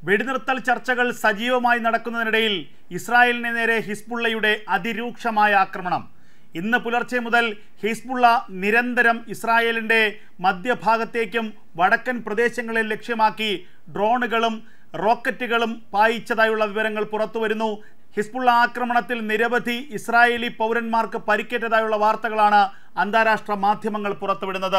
വെടിനിർത്തൽ ചർച്ചകൾ സജീവമായി നടക്കുന്നതിനിടയിൽ ഇസ്രായേലിന് നേരെ ഹിസ്ബുള്ളയുടെ അതിരൂക്ഷമായ ആക്രമണം ഇന്ന് പുലർച്ചെ മുതൽ ഹിസ്ബുള്ള നിരന്തരം ഇസ്രായേലിൻ്റെ മധ്യഭാഗത്തേക്കും വടക്കൻ പ്രദേശങ്ങളെ ലക്ഷ്യമാക്കി ഡ്രോണുകളും റോക്കറ്റുകളും പായിച്ചതായുള്ള വിവരങ്ങൾ പുറത്തുവരുന്നു ഹിസ്ബുള്ള ആക്രമണത്തിൽ നിരവധി ഇസ്രായേലി പൗരന്മാർക്ക് പരിക്കേറ്റതായുള്ള വാർത്തകളാണ് അന്താരാഷ്ട്ര മാധ്യമങ്ങൾ പുറത്തുവിടുന്നത്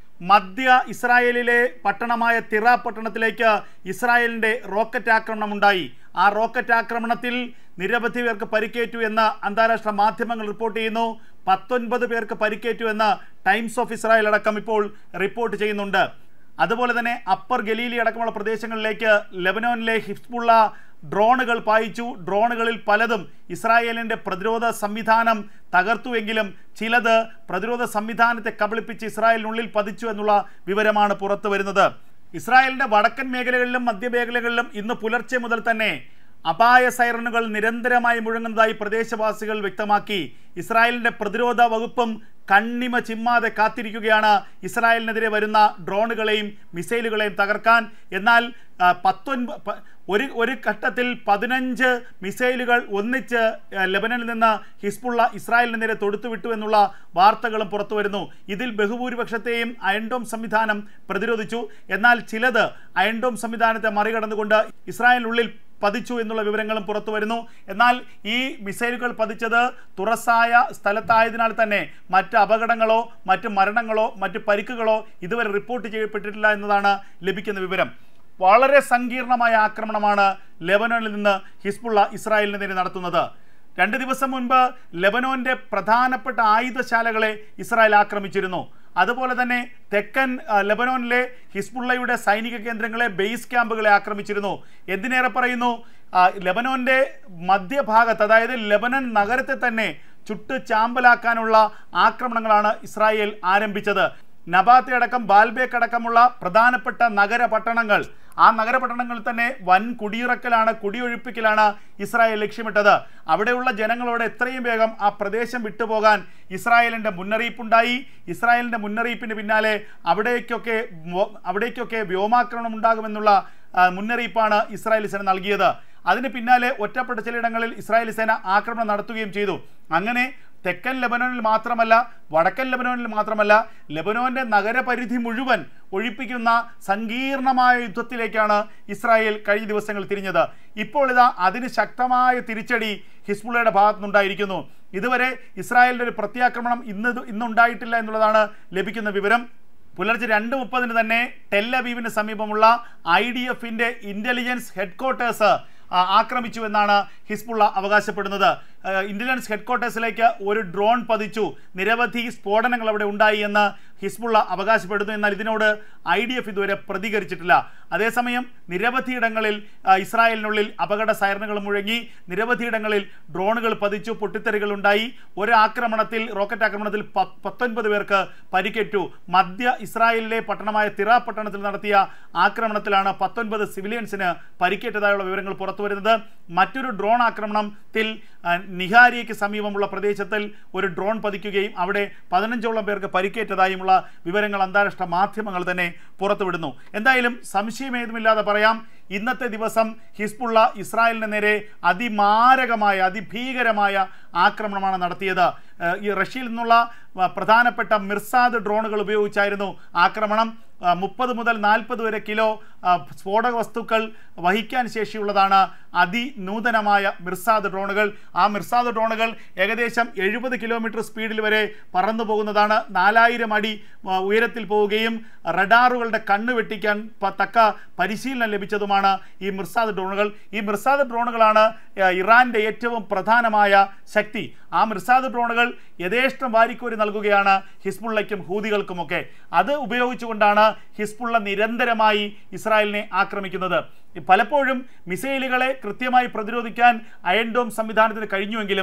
മധ്യ ഇസ്രായേലിലെ പട്ടണമായ തിറ പട്ടണത്തിലേക്ക് ഇസ്രായേലിൻ്റെ റോക്കറ്റ് ആക്രമണം ഉണ്ടായി ആ റോക്കറ്റ് ആക്രമണത്തിൽ നിരവധി പേർക്ക് പരിക്കേറ്റു എന്ന് അന്താരാഷ്ട്ര മാധ്യമങ്ങൾ റിപ്പോർട്ട് ചെയ്യുന്നു പത്തൊൻപത് പേർക്ക് പരിക്കേറ്റു എന്ന് ടൈംസ് ഓഫ് ഇസ്രായേൽ അടക്കം ഇപ്പോൾ റിപ്പോർട്ട് ചെയ്യുന്നുണ്ട് അതുപോലെ തന്നെ അപ്പർ ഗലീലി അടക്കമുള്ള പ്രദേശങ്ങളിലേക്ക് ലെബനോനിലെ ഹിസ്ബുള്ള ഡ്രോണുകൾ പായിച്ചു ഡ്രോണുകളിൽ പലതും ഇസ്രായേലിൻ്റെ പ്രതിരോധ സംവിധാനം തകർത്തുവെങ്കിലും ചിലത് പ്രതിരോധ സംവിധാനത്തെ കബളിപ്പിച്ച് ഇസ്രായേലിനുള്ളിൽ പതിച്ചു എന്നുള്ള വിവരമാണ് പുറത്തു വരുന്നത് ഇസ്രായേലിൻ്റെ വടക്കൻ മേഖലകളിലും മധ്യമേഖലകളിലും ഇന്ന് പുലർച്ചെ മുതൽ തന്നെ അപായ സൈറനുകൾ നിരന്തരമായി മുഴങ്ങുന്നതായി പ്രദേശവാസികൾ വ്യക്തമാക്കി ഇസ്രായേലിൻ്റെ പ്രതിരോധ വകുപ്പും കണ്ണിമ ചിമ്മാതെ കാത്തിരിക്കുകയാണ് ഇസ്രായേലിനെതിരെ വരുന്ന ഡ്രോണുകളെയും മിസൈലുകളെയും തകർക്കാൻ എന്നാൽ പത്തൊൻപത് ഒരു ഒരു ഘട്ടത്തിൽ പതിനഞ്ച് മിസൈലുകൾ ഒന്നിച്ച് ലെബനനിൽ നിന്ന് ഹിസ്ബുള്ള ഇസ്രായേലിന് നേരെ തൊടുത്തുവിട്ടു എന്നുള്ള വാർത്തകളും പുറത്തു വരുന്നു ഇതിൽ ബഹുഭൂരിപക്ഷത്തെയും അയൺഡോം സംവിധാനം പ്രതിരോധിച്ചു എന്നാൽ ചിലത് അയൺഡോം സംവിധാനത്തെ മറികടന്നുകൊണ്ട് ഇസ്രായേലിനുള്ളിൽ പതിച്ചു എന്നുള്ള വിവരങ്ങളും പുറത്തു വരുന്നു എന്നാൽ ഈ മിസൈലുകൾ പതിച്ചത് തുറസായ സ്ഥലത്തായതിനാൽ തന്നെ മറ്റ് അപകടങ്ങളോ മറ്റ് മരണങ്ങളോ മറ്റ് പരിക്കുകളോ ഇതുവരെ റിപ്പോർട്ട് ചെയ്യപ്പെട്ടിട്ടില്ല എന്നതാണ് ലഭിക്കുന്ന വിവരം വളരെ സങ്കീർണമായ ആക്രമണമാണ് ലെബനോനിൽ നിന്ന് ഹിസ്ബുള്ള ഇസ്രായേലിന് നേരെ നടത്തുന്നത് രണ്ട് ദിവസം മുൻപ് ലെബനോന്റെ പ്രധാനപ്പെട്ട ആയുധശാലകളെ ഇസ്രായേൽ ആക്രമിച്ചിരുന്നു അതുപോലെ തന്നെ തെക്കൻ ലെബനോനിലെ ഹിസ്ബുള്ളയുടെ സൈനിക കേന്ദ്രങ്ങളെ ബേസ് ക്യാമ്പുകളെ ആക്രമിച്ചിരുന്നു എന്തിനേറെ പറയുന്നു ലെബനോന്റെ മധ്യഭാഗത്ത് അതായത് ലെബനൻ നഗരത്തെ തന്നെ ചുട്ട് ചാമ്പലാക്കാനുള്ള ആക്രമണങ്ങളാണ് ഇസ്രായേൽ ആരംഭിച്ചത് നബാത്തെ അടക്കം ബാൽബേക്ക് അടക്കമുള്ള പ്രധാനപ്പെട്ട നഗര പട്ടണങ്ങൾ ആ നഗരപട്ടണങ്ങളിൽ തന്നെ വൻ കുടിയിറക്കലാണ് കുടിയൊഴിപ്പിക്കലാണ് ഇസ്രായേൽ ലക്ഷ്യമിട്ടത് അവിടെയുള്ള ജനങ്ങളോട് എത്രയും വേഗം ആ പ്രദേശം വിട്ടുപോകാൻ ഇസ്രായേലിൻ്റെ മുന്നറിയിപ്പുണ്ടായി ഇസ്രായേലിൻ്റെ മുന്നറിയിപ്പിന് പിന്നാലെ അവിടേക്കൊക്കെ അവിടേക്കൊക്കെ വ്യോമാക്രമണം ഉണ്ടാകുമെന്നുള്ള മുന്നറിയിപ്പാണ് ഇസ്രായേൽ സേന നൽകിയത് അതിന് പിന്നാലെ ഒറ്റപ്പെട്ട ചിലയിടങ്ങളിൽ ഇസ്രായേൽ സേന ആക്രമണം നടത്തുകയും ചെയ്തു അങ്ങനെ തെക്കൻ ലെബനോനിൽ മാത്രമല്ല വടക്കൻ ലെബനോനിൽ മാത്രമല്ല ലെബനോന്റെ നഗരപരിധി മുഴുവൻ ഒഴിപ്പിക്കുന്ന സങ്കീർണമായ യുദ്ധത്തിലേക്കാണ് ഇസ്രായേൽ കഴിഞ്ഞ ദിവസങ്ങൾ തിരിഞ്ഞത് ഇപ്പോൾ ഇതാ അതിന് ശക്തമായ തിരിച്ചടി ഹിസ്ബുള്ളയുടെ ഭാഗത്തുനിന്നുണ്ടായിരിക്കുന്നു ഇതുവരെ ഇസ്രായേലിൻ്റെ ഒരു പ്രത്യാക്രമണം ഇന്ന് ഇന്നുണ്ടായിട്ടില്ല എന്നുള്ളതാണ് ലഭിക്കുന്ന വിവരം പുലർച്ചെ രണ്ട് മുപ്പതിന് തന്നെ ടെല്ലവീവിന് സമീപമുള്ള ഐ ഡി എഫിൻ്റെ ഇൻ്റലിജൻസ് ഹെഡ്ക്വാർട്ടേഴ്സ് ആക്രമിച്ചു എന്നാണ് ഹിസ്ബുള്ള അവകാശപ്പെടുന്നത് ഇന്റലിജൻസ് ഹെഡ്ക്വാർട്ടേഴ്സിലേക്ക് ഒരു ഡ്രോൺ പതിച്ചു നിരവധി സ്ഫോടനങ്ങൾ അവിടെ ഉണ്ടായി എന്ന് ഹിസ്ബുള്ള അവകാശപ്പെടുന്നു എന്നാൽ ഇതിനോട് ഐ ഡി എഫ് ഇതുവരെ പ്രതികരിച്ചിട്ടില്ല അതേസമയം നിരവധിയിടങ്ങളിൽ ഇസ്രായേലിനുള്ളിൽ അപകട സൈറനുകൾ മുഴങ്ങി നിരവധിയിടങ്ങളിൽ ഡ്രോണുകൾ പതിച്ചു പൊട്ടിത്തെറികൾ ഉണ്ടായി ഒരു ആക്രമണത്തിൽ റോക്കറ്റ് ആക്രമണത്തിൽ പത്തൊൻപത് പേർക്ക് പരിക്കേറ്റു മധ്യ ഇസ്രായേലിലെ പട്ടണമായ തിറ പട്ടണത്തിൽ നടത്തിയ ആക്രമണത്തിലാണ് പത്തൊൻപത് സിവിലിയൻസിന് പരിക്കേറ്റതായുള്ള വിവരങ്ങൾ പുറത്തുവരുന്നത് മറ്റൊരു ഡ്രോൺ ആക്രമണത്തിൽ നിഹാരിയയ്ക്ക് സമീപമുള്ള പ്രദേശത്തിൽ ഒരു ഡ്രോൺ പതിക്കുകയും അവിടെ പതിനഞ്ചോളം പേർക്ക് പരിക്കേറ്റതായുമുള്ള വിവരങ്ങൾ അന്താരാഷ്ട്ര മാധ്യമങ്ങൾ തന്നെ പുറത്തുവിടുന്നു എന്തായാലും സംശയമേതുമില്ലാതെ പറയാം ഇന്നത്തെ ദിവസം ഹിസ്ബുള്ള ഇസ്രായേലിന് നേരെ അതിമാരകമായ അതിഭീകരമായ ആക്രമണമാണ് നടത്തിയത് ഈ റഷ്യയിൽ നിന്നുള്ള പ്രധാനപ്പെട്ട മിർസാദ് ഡ്രോണുകൾ ഉപയോഗിച്ചായിരുന്നു ആക്രമണം മുപ്പത് മുതൽ നാൽപ്പത് വരെ കിലോ സ്ഫോടക വസ്തുക്കൾ വഹിക്കാൻ ശേഷിയുള്ളതാണ് അതിനൂതനമായ മിർസാദ് ഡ്രോണുകൾ ആ മിർസാദ് ഡ്രോണുകൾ ഏകദേശം എഴുപത് കിലോമീറ്റർ സ്പീഡിൽ വരെ പറന്നു പോകുന്നതാണ് നാലായിരം അടി ഉയരത്തിൽ പോവുകയും റഡാറുകളുടെ കണ്ണ് വെട്ടിക്കാൻ തക്ക പരിശീലനം ലഭിച്ചതുമാണ് ഈ മിർസാദ് ഡ്രോണുകൾ ഈ മിർസാദ് ഡ്രോണുകളാണ് ഇറാന്റെ ഏറ്റവും പ്രധാനമായ ശക്തി ആ മിർസാദ് ഡ്രോണുകൾ യഥേഷ്ടം വാരിക്കോരി നൽകുകയാണ് ഹിസ്ബുള്ളയ്ക്കും ഹൂതികൾക്കുമൊക്കെ അത് ഉപയോഗിച്ചുകൊണ്ടാണ് ഹിസ്ബുള്ള നിരന്തരമായി ഇസ്രായേലിനെ ആക്രമിക്കുന്നത് പലപ്പോഴും മിസൈലുകളെ കൃത്യമായി പ്രതിരോധിക്കാൻ അയൺഡോം സംവിധാനത്തിന് കഴിഞ്ഞുവെങ്കിലും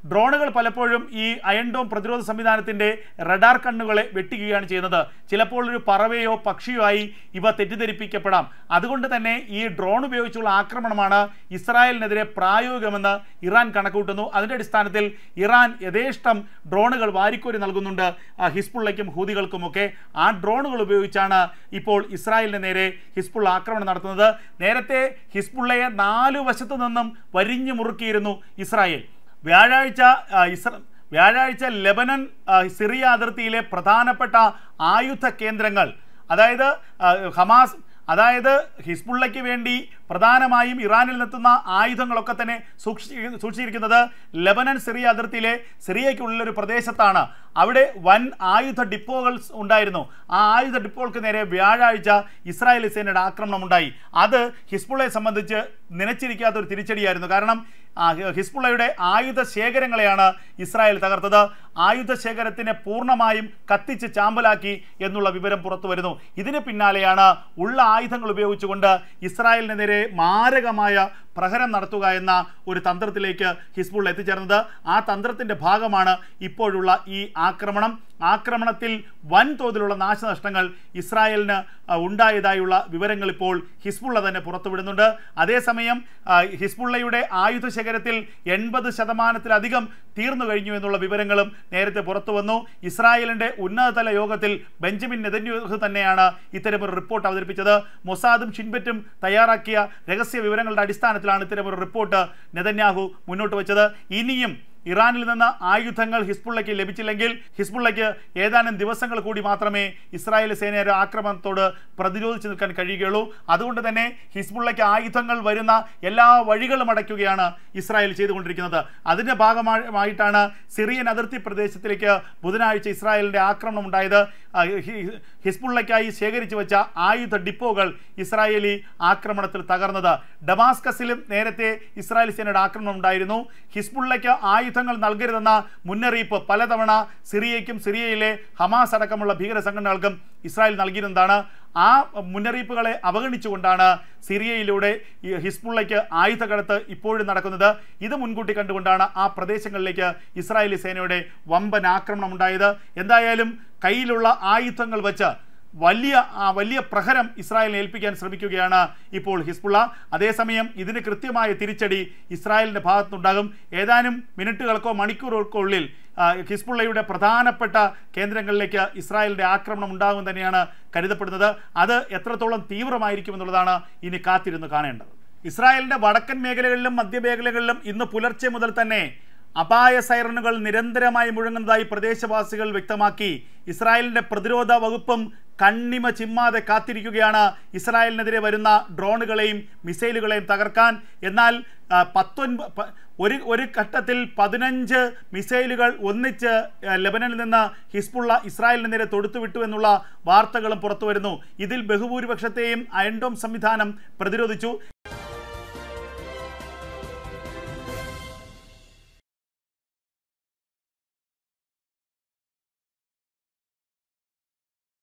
ഡ്രോണുകൾ പലപ്പോഴും ഈ അയൺഡോം പ്രതിരോധ സംവിധാനത്തിന്റെ റഡാർ കണ്ണുകളെ വെട്ടിക്കുകയാണ് ചെയ്യുന്നത് ചിലപ്പോൾ ഒരു പറവയോ പക്ഷിയോ ആയി ഇവ തെറ്റിദ്ധരിപ്പിക്കപ്പെടാം അതുകൊണ്ട് തന്നെ ഈ ഡ്രോൺ ഉപയോഗിച്ചുള്ള ആക്രമണമാണ് ഇസ്രായേലിനെതിരെ പ്രായോഗികമെന്ന് ഇറാൻ കണക്കുകൂട്ടുന്നു അതിന്റെ അടിസ്ഥാനത്തിൽ ഇറാൻ യഥേഷ്ടം ഡ്രോണുകൾ വാരിക്കോരി നൽകുന്നുണ്ട് ആ, ഹിസ്ബുള്ളയ്ക്കും ഹൂതികൾക്കുമൊക്കെ ആ ഡ്രോണുകൾ ഉപയോഗിച്ചാണ് ഇപ്പോൾ ഇസ്രായേലിന് നേരെ ഹിസ്ബുള്ള ആക്രമണം നടത്തുന്നത് നേരത്തെ ഹിസ്ബുള്ളയെ നാലു വശത്തു നിന്നും വരിഞ്ഞു മുറുക്കിയിരുന്നു ഇസ്രായേൽ വ്യാഴാഴ്ച ആ, ഇസ്ര വ്യാഴാഴ്ച ലെബനൻ ആ, സിറിയ അതിർത്തിയിലെ പ്രധാനപ്പെട്ട ആയുധ കേന്ദ്രങ്ങൾ അതായത് ആ, ഹമാസ് അതായത് ഹിസ്ബുള്ളയ്ക്ക് വേണ്ടി പ്രധാനമായും ഇറാനിൽ നിന്നെത്തുന്ന ആയുധങ്ങളൊക്കെ തന്നെ സൂക്ഷിച്ച് സൂക്ഷിച്ചിരിക്കുന്നത് ലെബനൻ സിറിയ അതിർത്തിയിലെ സിറിയയ്ക്കുള്ളിൽ ഒരു പ്രദേശത്താണ് അവിടെ വൻ ആയുധ ഡിപ്പോകൾ ഉണ്ടായിരുന്നു ആ ആയുധ ഡിപ്പോകൾക്ക് നേരെ വ്യാഴാഴ്ച ഇസ്രായേലി സേനയുടെ ആക്രമണം ഉണ്ടായി അത് ഹിസ്ബുള്ളയെ സംബന്ധിച്ച് നനച്ചിരിക്കാത്ത ഒരു തിരിച്ചടിയായിരുന്നു കാരണം ആ, ഹിസ്ബുള്ളയുടെ ആയുധ ശേഖരങ്ങളെയാണ് ഇസ്രായേൽ തകർത്തത് ആയുധ ശേഖരത്തിനെ പൂർണ്ണമായും കത്തിച്ച് ചാമ്പലാക്കി എന്നുള്ള വിവരം പുറത്തു വരുന്നു ഇതിന് പിന്നാലെയാണ് ഉള്ള ആയുധങ്ങൾ ഉപയോഗിച്ചുകൊണ്ട് ഇസ്രായേലിന് നേരെ മാരകമായ പ്രഹരം നടത്തുക എന്ന ഒരു തന്ത്രത്തിലേക്ക് ഹിസ്ബുൾ എത്തിച്ചേർന്നത് ആ തന്ത്രത്തിന്റെ ഭാഗമാണ് ഇപ്പോഴുള്ള ഈ ആക്രമണം ആക്രമണത്തിൽ വൻതോതിലുള്ള നാശനഷ്ടങ്ങൾ ഇസ്രായേലിന് ആ, ഉണ്ടായതായുള്ള വിവരങ്ങൾ ഇപ്പോൾ ഹിസ്ബുള്ള തന്നെ പുറത്തുവിടുന്നുണ്ട് അതേസമയം ആ, ഹിസ്ബുള്ളയുടെ ആയുധ ശേഖരത്തിൽ എൺപത് ശതമാനത്തിലധികം തീർന്നു കഴിഞ്ഞു എന്നുള്ള വിവരങ്ങളും നേരത്തെ പുറത്തു വന്നു ഇസ്രായേലിന്റെ ഉന്നതതല യോഗത്തിൽ ബെഞ്ചമിൻ നെതന്യാഹു തന്നെയാണ് ഇത്തരമൊരു റിപ്പോർട്ട് അവതരിപ്പിച്ചത് മൊസാദും ഷിൻബറ്റും തയ്യാറാക്കിയ രഹസ്യ വിവരങ്ങളുടെ അടിസ്ഥാനത്തിലാണ് ഇത്തരമൊരു റിപ്പോർട്ട് നെതന്യാഹു മുന്നോട്ട് വെച്ചത് ഇനിയും ഇറാനിൽ നിന്ന് ആയുധങ്ങൾ ഹിസ്ബുള്ളയ്ക്ക് ലഭിച്ചില്ലെങ്കിൽ ഹിസ്ബുള്ളയ്ക്ക് ഏതാനും ദിവസങ്ങൾ കൂടി മാത്രമേ ഇസ്രായേൽ സേനയുടെ ആക്രമണത്തോട് പ്രതിരോധിച്ചു നിൽക്കാൻ കഴിയുകയുള്ളൂ അതുകൊണ്ട് തന്നെ ഹിസ്ബുള്ളയ്ക്ക് ആയുധങ്ങൾ വരുന്ന എല്ലാ വഴികളും അടയ്ക്കുകയാണ് ഇസ്രായേൽ ചെയ്തുകൊണ്ടിരിക്കുന്നത് അതിൻ്റെ ഭാഗമായിട്ടാണ് സിറിയൻ അതിർത്തി പ്രദേശത്തിലേക്ക് ബുധനാഴ്ച ഇസ്രായേലിൻ്റെ ആക്രമണം ഉണ്ടായത് ആ, ഹി- ഹിസ്ബുള്ളയ്ക്കായി ശേഖരിച്ചു വെച്ച ആയുധ ഡിപ്പോകൾ ഇസ്രായേലി ആക്രമണത്തിൽ തകർന്നത് ഡമാസ്കസിലും നേരത്തെ ഇസ്രായേൽ സേനയുടെ ആക്രമണം ഉണ്ടായിരുന്നു ഹിസ്ബുള്ളയ്ക്ക് ആയുധങ്ങൾ നൽകരുതെന്ന മുന്നറിയിപ്പ് പലതവണ സിറിയയ്ക്കും സിറിയയിലെ ഹമാസ് അടക്കമുള്ള ഭീകര സംഘടനകൾക്കും ഇസ്രായേൽ നൽകിയിരുന്നതാണ് ആ മുന്നറിയിപ്പുകളെ അവഗണിച്ചുകൊണ്ടാണ് സിറിയയിലൂടെ ഈ ഹിസ്ബുള്ളയ്ക്ക് ആയുധക്കടത്ത് ഇപ്പോഴും നടക്കുന്നത് ഇത് മുൻകൂട്ടി കണ്ടുകൊണ്ടാണ് ആ പ്രദേശങ്ങളിലേക്ക് ഇസ്രായേലി സേനയുടെ വമ്പൻ ആക്രമണം ഉണ്ടായത് എന്തായാലും കയ്യിലുള്ള ആയുധങ്ങൾ വെച്ച് വലിയ ആ വലിയ പ്രഹരം ഇസ്രായേലിനെ ഏൽപ്പിക്കാൻ ശ്രമിക്കുകയാണ് ഇപ്പോൾ ഹിസ്ബുള്ള അതേസമയം ഇതിന് കൃത്യമായ തിരിച്ചടി ഇസ്രായേലിൻ്റെ ഭാഗത്തുനിന്നുണ്ടാകും ഏതാനും മിനിറ്റുകൾക്കോ മണിക്കൂറുകൾക്കോ ഉള്ളിൽ ആ, ഹിസ്ബുള്ളയുടെ പ്രധാനപ്പെട്ട കേന്ദ്രങ്ങളിലേക്ക് ഇസ്രായേലിൻ്റെ ആക്രമണം ഉണ്ടാകും തന്നെയാണ് കരുതപ്പെടുന്നത് അത് എത്രത്തോളം തീവ്രമായിരിക്കും എന്നുള്ളതാണ് ഇനി കാത്തിരുന്ന് കാണേണ്ടത് ഇസ്രായേലിൻ്റെ വടക്കൻ മേഖലകളിലും മധ്യമേഖലകളിലും ഇന്ന് പുലർച്ചെ മുതൽ തന്നെ അപായ സൈറനുകൾ നിരന്തരമായി മുഴങ്ങുന്നതായി പ്രദേശവാസികൾ വ്യക്തമാക്കി ഇസ്രായേലിന്റെ പ്രതിരോധ വകുപ്പും കണ്ണിമ ചിമ്മാതെ കാത്തിരിക്കുകയാണ് ഇസ്രായേലിനെതിരെ വരുന്ന ഡ്രോണുകളെയും മിസൈലുകളെയും തകർക്കാൻ എന്നാൽ ആ, പത്തൊൻപ പ- ഒരു ഒരു ഘട്ടത്തിൽ പതിനഞ്ച് മിസൈലുകൾ ഒന്നിച്ച് ആ, ലെബനനിൽ നിന്ന് ഹിസ്ബുള്ള ഇസ്രായേലിന് നേരെ തൊടുത്തുവിട്ടു എന്നുള്ള വാർത്തകളും പുറത്തു വരുന്നു ഇതിൽ ബഹുഭൂരിപക്ഷത്തെയും അയൺഡോം സംവിധാനം പ്രതിരോധിച്ചു